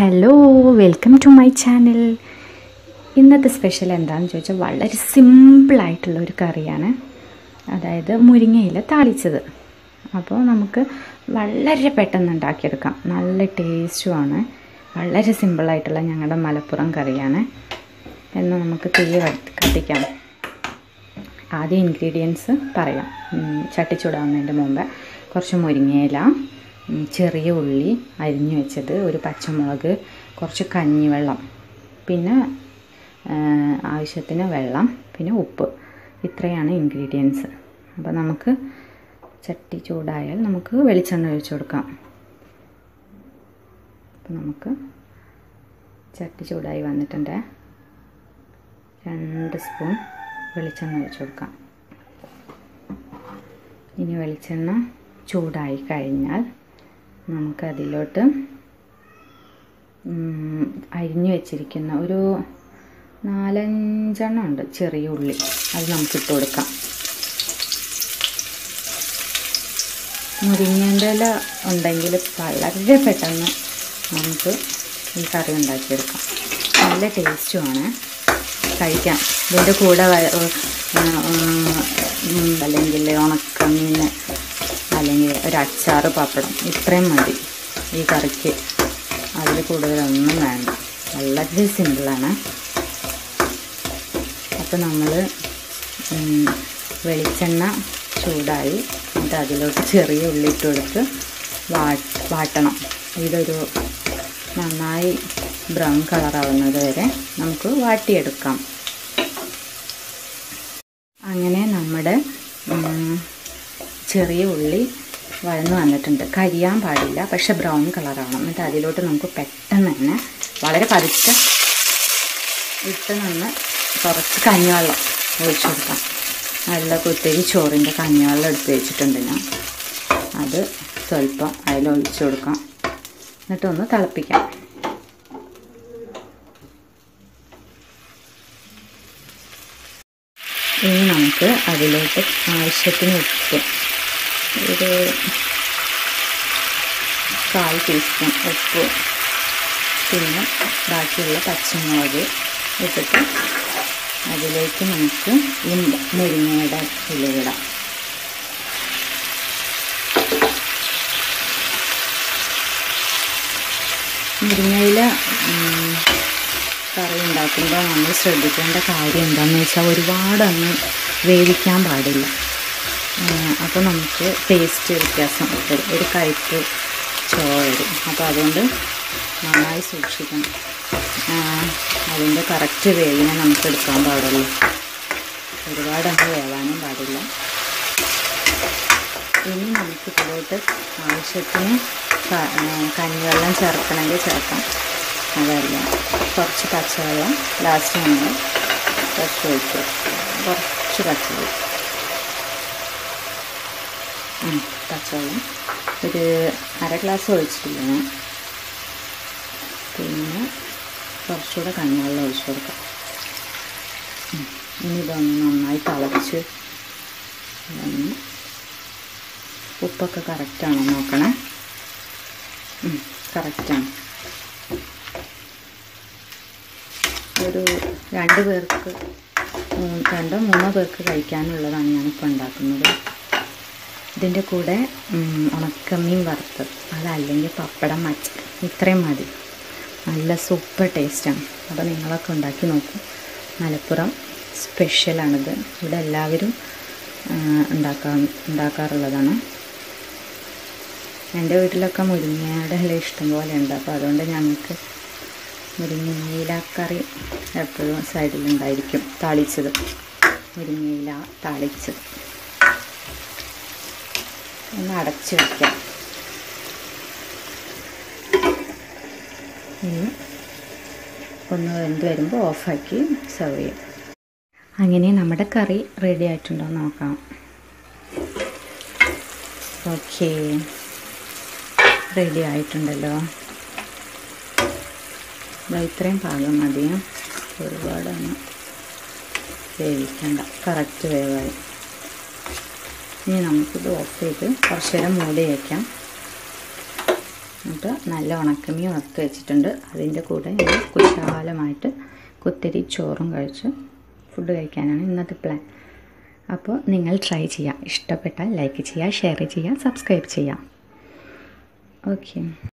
hello welcome to my channel ഇന്നത്തെ special എന്താണെന്ന് ചോദിച്ചാൽ വളരെ സിമ്പിളായിട്ടുള്ള ഒരു കറിയാണ് അതായത് മുരിങ്ങയില താളിച്ചത് അപ്പോൾ നമുക്ക് വളരെ പെട്ടെന്ന് ഉണ്ടാക്കിയെടുക്കാം നല്ല ടേസ്റ്റുമാണ് വളരെ സിമ്പിളായിട്ടുള്ള ഞങ്ങളുടെ മലപ്പുറം കറിയാണ് എന്ന് നമുക്ക് തീ കത്തി- കത്തിക്കാം ആദ്യം ഇൻഗ്രീഡിയൻസ് പറയാം ഉം, ചട്ടി ചൂടാവുന്നതിൻ്റെ മുമ്പ് കുറച്ച് മുരിങ്ങയില ഉം, ചെറിയ ഉള്ളി അരിഞ്ഞു വെച്ചത് ഒരു പച്ചമുളക് കുറച്ച് കഞ്ഞിവെള്ളം പിന്നെ ആ, ആവശ്യത്തിന് വെള്ളം പിന്നെ ഉപ്പ് ഇത്രയാണ് ഇൻഗ്രീഡിയൻസ് അപ്പോൾ നമുക്ക് ചട്ടി ചൂടായാൽ നമുക്ക് വെളിച്ചെണ്ണ ഒഴിച്ചു കൊടുക്കാം അപ്പോൾ നമുക്ക് ചട്ടി ചൂടായി വന്നിട്ടുണ്ട് രണ്ട് സ്പൂൺ വെളിച്ചെണ്ണ ഒഴിച്ചു കൊടുക്കാം ഇനി വെളിച്ചെണ്ണ ചൂടായി കഴിഞ്ഞാൽ നമുക്കതിലോട്ട് ഉം, അരിഞ്ഞു വെച്ചിരിക്കുന്ന ഒരു നാലഞ്ചെണ്ണം ഉണ്ട് ചെറിയ ഉള്ളി അത് നമുക്ക് ഇട്ട് കൊടുക്കാം മുരിങ്ങേൻ്റെ ഇല ഉണ്ടെങ്കിൽ വളരെ പെട്ടെന്ന് നമുക്ക് ഈ കറി ഉണ്ടാക്കിയെടുക്കാം നല്ല ടേസ്റ്റുമാണ് കഴിക്കാം ഇതിൻ്റെ കൂടെ വ- ഉ- ഉം, അല്ലെങ്കിൽ ഉണക്കമീൻ അല്ലെങ്കിൽ ഒരു അച്ചാറ് പപ്പടം ഇത്രയും മതി ഈ കറിക്ക് അതിൽ കൂടുതലൊന്നും വേണ്ട വളരെ സിമ്പിളാണ് അപ്പോൾ നമ്മൾ വെളിച്ചെണ്ണ ചൂടായി എന്നിട്ട് അതിലോട്ട് ചെറിയ ഉള്ളി ഇട്ട് കൊടുത്ത് വാ വാട്ടണം ഇതൊരു നന്നായി ബ്രൗൺ കളറാവുന്നത് വരെ നമുക്ക് വാട്ടിയെടുക്കാം അങ്ങനെ നമ്മുടെ ഉം, ചെറിയ ഉള്ളി വഴന്ന് വന്നിട്ടുണ്ട് കരിയാൻ പാടില്ല പക്ഷെ ബ്രൗൺ കളറാവണം എന്നിട്ട് അതിലോട്ട് നമുക്ക് പെട്ടെന്ന് തന്നെ വളരെ പതുക്കെ ഇട്ട് നിന്ന് കുറച്ച് കഞ്ഞിവെള്ളം ഒഴിച്ചു കൊടുക്കാം നല്ല കുത്തരി ചോറിൻ്റെ കഞ്ഞിവെള്ളം എടുത്ത് വെച്ചിട്ടുണ്ട് ഞാൻ അത് സ്വല്പം അതിലൊഴിച്ചു കൊടുക്കാം എന്നിട്ടൊന്ന് തിളപ്പിക്കാം ഇനി നമുക്ക് അതിലോട്ട് ആവശ്യത്തിന് ഉപ്പ് ഒരു കാൽ ടീസ്പൂൺ ഉപ്പ് പിന്നെ ബാക്കിയുള്ള പച്ചമുളക് ഇട്ടിട്ട് അതിലേക്ക് നമുക്ക് ഈ മുരിങ്ങയുടെ ഇലയിടാം മുരിങ്ങയില ഉം, കറി ഉണ്ടാക്കുമ്പോൾ നമ്മൾ ശ്രദ്ധിക്കേണ്ട കാര്യം എന്താണെന്ന് വെച്ചാൽ ഒരുപാട് അങ്ങ് വേവിക്കാൻ പാടില്ല അപ്പോൾ നമുക്ക് ടേസ്റ്റ് വ്യത്യാസം വരും ഒരു കയ്പ്പ് ചോ വരും അപ്പോൾ അതുകൊണ്ട് നന്നായി സൂക്ഷിക്കണം ആ, അതിൻ്റെ കറക്റ്റ് വേവിനെ നമുക്ക് എടുക്കാൻ പാടുള്ളൂ ഒരുപാട് അങ്ങ് വേവാനും പാടില്ല ഇനി നമുക്ക് ഇതിലോട്ട് ആവശ്യത്തിന് ക- ആ, കഞ്ഞിവെള്ളം ചേർക്കണമെങ്കിൽ ചേർക്കാം അതല്ല കുറച്ച് പച്ചവെള്ളം ലാസ്റ്റ് നമ്മൾ കുറച്ച് ഒഴിച്ചു കുറച്ച് പച്ചവെള്ളം ഉം, പച്ചവെള്ളം ഒരു അര ഗ്ലാസ് ഒഴിച്ചിട്ടില്ല ഞാൻ പിന്നെ കുറച്ചുകൂടെ കഞ്ഞിവെള്ളം ഒഴിച്ചു കൊടുക്കാം ഉം, ഇനി ഇതൊന്ന് നന്നായി തിളച്ച് ഒന്ന് ഉപ്പൊക്കെ കറക്റ്റാണോ നോക്കണേ കറക്റ്റാണ് ഒരു രണ്ട് പേർക്ക് മൂന്ന് രണ്ടോ മൂന്നോ പേർക്ക് കഴിക്കാനുള്ളതാണ് ഞാനിപ്പോൾ ഉണ്ടാക്കുന്നത് ഇതിൻ്റെ കൂടെ ഉം, ഉണക്കമീൻ വറുത്തത് അതല്ലെങ്കിൽ പപ്പടം മച്ച ഇത്രയും മതി നല്ല സൂപ്പർ ടേസ്റ്റാണ് അപ്പോൾ നിങ്ങളൊക്കെ ഉണ്ടാക്കി നോക്കൂ മലപ്പുറം സ്പെഷ്യലാണിത് ഇവിടെ എല്ലാവരും ആ, ഉണ്ടാക്കാൻ ഉണ്ടാക്കാറുള്ളതാണ് എൻ്റെ വീട്ടിലൊക്കെ മുരിങ്ങയുടെ ഇല ഇഷ്ടം പോലെ ഉണ്ട് അപ്പോൾ അതുകൊണ്ട് ഞങ്ങൾക്ക് മുരിങ്ങയില കറി എപ്പോഴും സൈഡിലുണ്ടായിരിക്കും താളിച്ചത് മുരിങ്ങയില താളിച്ചത് ഒന്ന് അടച്ച് വയ്ക്കാം ഇനി ഒന്ന് വെന്ത് വരുമ്പോൾ ഓഫാക്കി സെർവ് ചെയ്യാം അങ്ങനെ നമ്മുടെ കറി റെഡി ആയിട്ടുണ്ടോ എന്ന് നോക്കാം ഓക്കേ റെഡി ആയിട്ടുണ്ടല്ലോ ദാ ഇത്രയും പാകം മതി ഒരുപാടൊന്നും വേവിക്കണ്ട കറക്റ്റ് വേവായി ഇനി നമുക്കിത് ഓഫ് ചെയ്ത് കുറച്ച് നേരം മൂടി വയ്ക്കാം എന്നിട്ട് നല്ല ഉണക്കമീൻ വറുത്ത് വെച്ചിട്ടുണ്ട് അതിൻ്റെ കൂടെ ഞാൻ കുശാലമായിട്ട് കുത്തിരി ചോറും കഴിച്ച് ഫുഡ് കഴിക്കാനാണ് ഇന്നത്തെ പ്ലാൻ അപ്പോൾ നിങ്ങൾ ട്രൈ ചെയ്യുക ഇഷ്ടപ്പെട്ടാൽ ലൈക്ക് ചെയ്യുക ഷെയർ ചെയ്യുക സബ്സ്ക്രൈബ് ചെയ്യുക ഓക്കെ